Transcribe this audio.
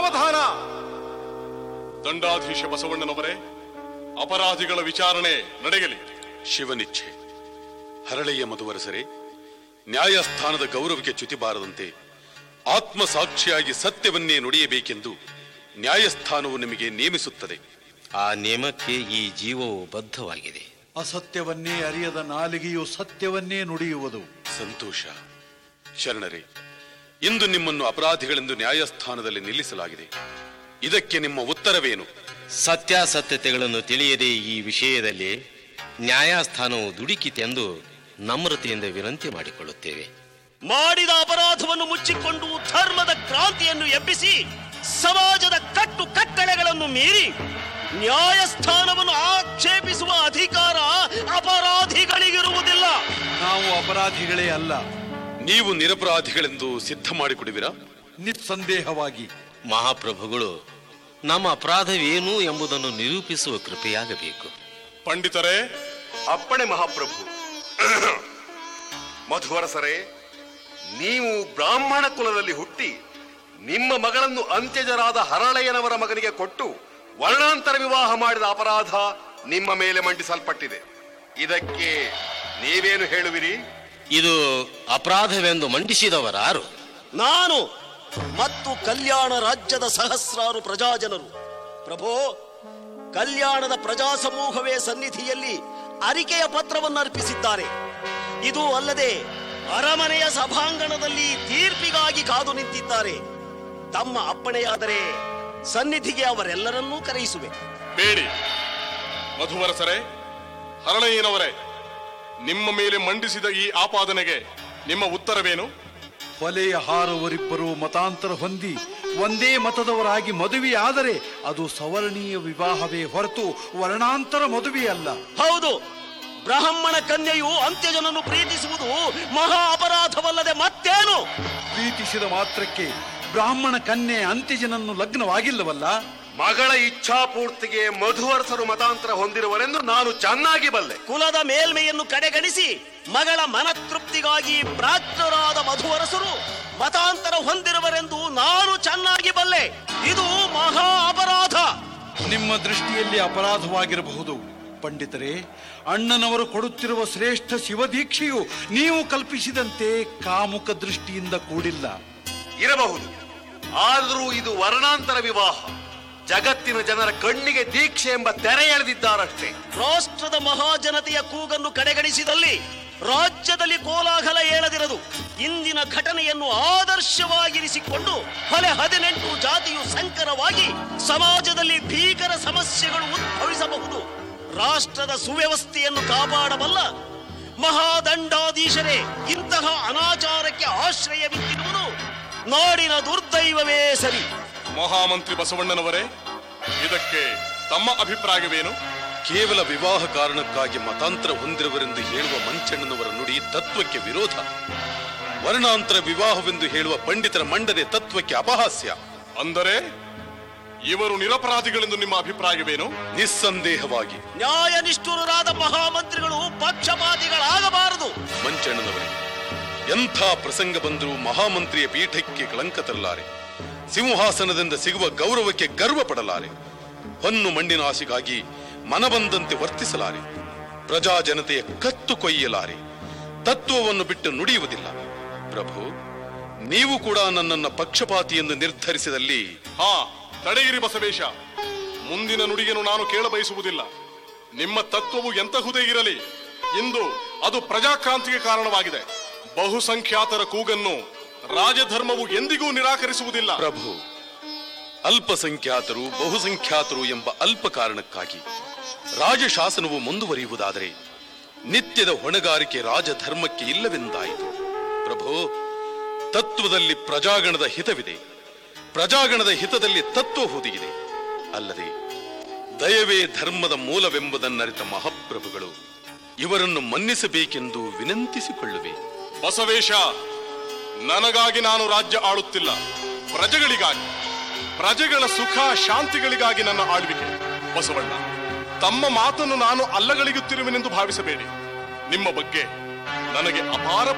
ಸಾವಧಾನ ದಂಡಾಧೀಶ ಬಸವಣ್ಣನವರೇ ಅಪರಾಧಿಗಳ ವಿಚಾರಣೆ ನಡೆಯಲಿ ಶಿವನಿಚ್ಛೆ ಹರಳೆಯ ಮಧುವರಸರೆ ನ್ಯಾಯಸ್ಥಾನದ ಗೌರವಕ್ಕೆ ಚ್ಯುತಿ ಬಾರದಂತೆ ಆತ್ಮಸಾಕ್ಷಿಯಾಗಿ ಸತ್ಯವನ್ನೇ ನುಡಿಯಬೇಕೆಂದು ನ್ಯಾಯಸ್ಥಾನವು ನಿಮಗೆ ನೇಮಿಸುತ್ತದೆ ಆ ನೇಮಕ್ಕೆ ಈ ಜೀವವು ಬದ್ಧವಾಗಿದೆ ಅಸತ್ಯವನ್ನೇ ಅರಿಯದ ನಾಲಿಗೆಯು ಸತ್ಯವನ್ನೇ ನುಡಿಯುವುದು ಸಂತೋಷ ಶರಣರೇ ಇಂದು ನಿಮ್ಮನ್ನು ಅಪರಾಧಿಗಳೆಂದು ನ್ಯಾಯಸ್ಥಾನದಲ್ಲಿ ನಿಲ್ಲಿಸಲಾಗಿದೆ ಇದಕ್ಕೆ ನಿಮ್ಮ ಉತ್ತರವೇನು ಸತ್ಯಾಸತ್ಯತೆಗಳನ್ನು ತಿಳಿಯದೆ ಈ ವಿಷಯದಲ್ಲಿ ನ್ಯಾಯಸ್ಥಾನವು ದುಡುಕಿತೆಂದು ನಮ್ರತೆಯಿಂದ ವಿನಂತಿ ಮಾಡಿಕೊಳ್ಳುತ್ತೇವೆ ಮಾಡಿದ ಅಪರಾಧವನ್ನು ಮುಚ್ಚಿಕೊಂಡು ಧರ್ಮದ ಕ್ರಾಂತಿಯನ್ನು ಎಬ್ಬಿಸಿ ಸಮಾಜದ ಕಟ್ಟು ಕಟ್ಟಳೆಗಳನ್ನು ಮೀರಿ ನ್ಯಾಯಸ್ಥಾನವನ್ನು ಆಕ್ಷೇಪಿಸುವ ಅಧಿಕಾರ ಅಪರಾಧಿಗಳಿಗಿರುವುದಿಲ್ಲ ನಾವು ಅಪರಾಧಿಗಳೇ ಅಲ್ಲ ನೀವು ನಿರಪರಾಧಿಗಳೆಂದು ಸಿದ್ಧ ಮಾಡಿಕೊಡುವಿರಾ ನಿಸ್ಸಂದೇಹವಾಗಿ ಮಹಾಪ್ರಭುಗಳು ನಮ್ಮ ಅಪರಾಧವೇನು ಎಂಬುದನ್ನು ನಿರೂಪಿಸುವ ಕೃಪೆಯಾಗಬೇಕು ಪಂಡಿತರೇ ಅಪ್ಪಣೆ ಮಹಾಪ್ರಭು ಮಧುವರಸರೇ ನೀವು ಬ್ರಾಹ್ಮಣ ಕುಲದಲ್ಲಿ ಹುಟ್ಟಿ ನಿಮ್ಮ ಮಗಳನ್ನು ಅಂತ್ಯಜರಾದ ಹರಳೆಯನವರ ಮಗನಿಗೆ ಕೊಟ್ಟು ವರ್ಣಾಂತರ ವಿವಾಹ ಮಾಡಿದ ಅಪರಾಧ ನಿಮ್ಮ ಮೇಲೆ ಮಂಡಿಸಲ್ಪಟ್ಟಿದೆ ಇದಕ್ಕೆ ನೀವೇನು ಹೇಳುವಿರಿ ಇದು ಅಪರಾಧವೆಂದು ಮಂಡಿಸಿದವರಾರು ನಾನು ಮತ್ತು ಕಲ್ಯಾಣ ರಾಜ್ಯದ ಸಹಸ್ರಾರು ಪ್ರಜಾಜನರು ಪ್ರಭೋ ಕಲ್ಯಾಣದ ಪ್ರಜಾ ಸಮೂಹವೇ ಸನ್ನಿಧಿಯಲ್ಲಿ ಅರಿಕೆಯ ಪತ್ರವನ್ನು ಅರ್ಪಿಸಿದ್ದಾರೆ ಇದು ಅಲ್ಲದೆ ಅರಮನೆಯ ಸಭಾಂಗಣದಲ್ಲಿ ತೀರ್ಪಿಗಾಗಿ ಕಾದು ನಿಂತಿದ್ದಾರೆ ತಮ್ಮ ಅಪ್ಪಣೆಯಾದರೆ ಸನ್ನಿಧಿಗೆ ಅವರೆಲ್ಲರನ್ನೂ ಕರೆಯಿಸುವೆ ಬೇಡಿ ಮಧುವರಸರೇ ಹರಳಯ್ಯನವರೇ ನಿಮ್ಮ ಮೇಲೆ ಮಂಡಿಸಿದ ಈ ಆಪಾದನೆಗೆ ನಿಮ್ಮ ಉತ್ತರವೇನು ಹೊಲೆಯ ಹಾರುವರಿಬ್ಬರು ಮತಾಂತರ ಹೊಂದಿ ಒಂದೇ ಮತದವರಾಗಿ ಮದುವೆಯಾದರೆ ಅದು ಸವರ್ಣೀಯ ವಿವಾಹವೇ ಹೊರತು ವರ್ಣಾಂತರ ಮದುವೆಯಲ್ಲ ಹೌದು ಬ್ರಾಹ್ಮಣ ಕನ್ಯೆಯು ಅಂತ್ಯಜನನ್ನು ಪ್ರೀತಿಸುವುದು ಮಹಾ ಅಪರಾಧವಲ್ಲದೆ ಮತ್ತೇನು ಪ್ರೀತಿಸಿದ ಮಾತ್ರಕ್ಕೆ ಬ್ರಾಹ್ಮಣ ಕನ್ಯೆ ಅಂತ್ಯಜನನ್ನು ಲಗ್ನವಾಗಿಲ್ಲವಲ್ಲ ಮಗಳ ಇಚ್ಛಾಪೂರ್ತಿಗೆ ಮಧುವರಸರು ಮತಾಂತರ ಹೊಂದಿರುವರೆಂದು ನಾನು ಚೆನ್ನಾಗಿ ಬಲ್ಲೆ ಕುಲದ ಮೇಲ್ಮೆಯನ್ನು ಕಡೆಗಣಿಸಿ ಮಗಳ ಮನತೃಪ್ತಿಗಾಗಿ ಪ್ರಾಜ್ಞರಾದ ಮಧುವರಸರು ಮತಾಂತರ ಹೊಂದಿರುವರೆಂದು ನಾನು ಚೆನ್ನಾಗಿ ಬಲ್ಲೆ ಇದು ಮಹಾ ಅಪರಾಧ ನಿಮ್ಮ ದೃಷ್ಟಿಯಲ್ಲಿ ಅಪರಾಧವಾಗಿರಬಹುದು ಪಂಡಿತರೇ ಅಣ್ಣನವರು ಕೊಡುತ್ತಿರುವ ಶ್ರೇಷ್ಠ ಶಿವದೀಕ್ಷೆಯು ನೀವು ಕಲ್ಪಿಸಿದಂತೆ ಕಾಮುಕ ದೃಷ್ಟಿಯಿಂದ ಕೂಡಿಲ್ಲ ಇರಬಹುದು ಆದರೂ ಇದು ವರ್ಣಾಂತರ ವಿವಾಹ ಜಗತ್ತಿನ ಜನರ ಕಣ್ಣಿಗೆ ದೀಕ್ಷೆ ಎಂಬ ತೆರೆ ಎಳೆದಿದ್ದಾರಷ್ಟೇ ರಾಷ್ಟ್ರದ ಮಹಾಜನತೆಯ ಕೂಗನ್ನು ಕಡೆಗಣಿಸಿದಲ್ಲಿ ರಾಜ್ಯದಲ್ಲಿ ಕೋಲಾಹಲ ಏಳದಿರದು ಇಂದಿನ ಘಟನೆಯನ್ನು ಆದರ್ಶವಾಗಿರಿಸಿಕೊಂಡು ಹೊಲೆ ಹದಿನೆಂಟು ಜಾತಿಯು ಸಂಕರವಾಗಿ ಸಮಾಜದಲ್ಲಿ ಭೀಕರ ಸಮಸ್ಯೆಗಳು ಉದ್ಭವಿಸಬಹುದು ರಾಷ್ಟ್ರದ ಸುವ್ಯವಸ್ಥೆಯನ್ನು ಕಾಪಾಡಬಲ್ಲ ಮಹಾದಂಡಾಧೀಶರೇ ಇಂತಹ ಅನಾಚಾರಕ್ಕೆ ಆಶ್ರಯವಿತ್ತಿರುವುದು ನಾಡಿನ ದುರ್ದೈವವೇ ಸರಿ ಮಹಾಮಂತ್ರಿ ಬಸವಣ್ಣನವರೇ ಇದಕ್ಕೆ ತಮ್ಮ ಅಭಿಪ್ರಾಯವೇನು ಕೇವಲ ವಿವಾಹ ಕಾರಣಕ್ಕಾಗಿ ಮತಾಂತರ ಹೊಂದಿರುವರೆಂದು ಹೇಳುವ ಮಂಚಣ್ಣನವರ ನುಡಿ ತತ್ವಕ್ಕೆ ವಿರೋಧ ವರ್ಣಾಂತರ ವಿವಾಹವೆಂದು ಹೇಳುವ ಪಂಡಿತರ ಮಂಡನೆ ತತ್ವಕ್ಕೆ ಅಪಹಾಸ್ಯ ಅಂದರೆ ಇವರು ನಿರಪರಾಧಿಗಳೆಂದು ನಿಮ್ಮ ಅಭಿಪ್ರಾಯವೇನು ನಿಸ್ಸಂದೇಹವಾಗಿ ನ್ಯಾಯ ನಿಷ್ಠುರರಾದ ಮಹಾಮಂತ್ರಿಗಳು ಪಕ್ಷಪಾತಿಗಳಾಗಬಾರದು ಮಂಚಣ್ಣನವರೇ ಎಂಥ ಪ್ರಸಂಗ ಬಂದರೂ ಮಹಾಮಂತ್ರಿಯ ಪೀಠಕ್ಕೆ ಕಳಂಕ ತರಲಾರೆ ಸಿಂಹಾಸನದಿಂದ ಸಿಗುವ ಗೌರವಕ್ಕೆ ಗರ್ವ ಪಡಲಾರೆ ಹೊನ್ನು ಮಣ್ಣಿನ ಆಸೆಗಾಗಿ ಮನಬಂದಂತೆ ವರ್ತಿಸಲಾರೆ ಪ್ರಜಾ ಜನತೆಯ ಕತ್ತು ಕೊಯ್ಯಲಾರೆ ತತ್ವವನ್ನು ಬಿಟ್ಟು ನುಡಿಯುವುದಿಲ್ಲ ಪ್ರಭು ನೀವು ಕೂಡ ನನ್ನನ್ನ ಪಕ್ಷಪಾತಿ ಎಂದು ನಿರ್ಧರಿಸಿದಲ್ಲಿ ಹಾ ತಡೆಯಿರಿ ಬಸವೇಶ ಮುಂದಿನ ನುಡಿಯನ್ನು ನಾನು ಕೇಳಬಯಸುವುದಿಲ್ಲ ನಿಮ್ಮ ತತ್ವವು ಎಂತಹುದೇ ಇರಲಿ ಇಂದು ಅದು ಪ್ರಜಾಕ್ರಾಂತಿಗೆ ಕಾರಣವಾಗಿದೆ ಬಹುಸಂಖ್ಯಾತರ ಕೂಗನ್ನು ರಾಜಧರ್ಮವು ಎಂದಿಗೂ ನಿರಾಕರಿಸುವುದಿಲ್ಲ ಪ್ರಭು ಅಲ್ಪಸಂಖ್ಯಾತರು ಬಹುಸಂಖ್ಯಾತರು ಎಂಬ ಅಲ್ಪ ಕಾರಣಕ್ಕಾಗಿ ರಾಜಶಾಸನವು ಮುಂದುವರಿಯುವುದಾದರೆ ನಿತ್ಯದ ಹೊಣೆಗಾರಿಕೆ ರಾಜಧರ್ಮಕ್ಕೆ ಇಲ್ಲವೆಂದಾಯಿತು ಪ್ರಭು ತತ್ವದಲ್ಲಿ ಪ್ರಜಾಗಣದ ಹಿತವಿದೆ ಪ್ರಜಾಗಣದ ಹಿತದಲ್ಲಿ ತತ್ವ ಹುದುಗಿದೆ ಅಲ್ಲದೆ ದಯವೇ ಧರ್ಮದ ಮೂಲವೆಂಬುದನ್ನರಿತ ಮಹಾಪ್ರಭುಗಳು ಇವರನ್ನು ಮನ್ನಿಸಬೇಕೆಂದು ವಿನಂತಿಸಿಕೊಳ್ಳುವೆ ಬಸವೇಶ ನನಗಾಗಿ ನಾನು ರಾಜ್ಯ ಆಳುತ್ತಿಲ್ಲ ಪ್ರಜೆಗಳಿಗಾಗಿ ಪ್ರಜೆಗಳ ಸುಖ ಶಾಂತಿಗಳಿಗಾಗಿ ನನ್ನ ಆಳ್ವಿಕೆ ಬಸವಣ್ಣ ತಮ್ಮ ಮಾತನ್ನು ನಾನು ಅಲ್ಲಗಳಿಗುತ್ತಿರುವೆನೆಂದು ಭಾವಿಸಬೇಡಿ ನಿಮ್ಮ ಬಗ್ಗೆ ನನಗೆ ಅಪಾರ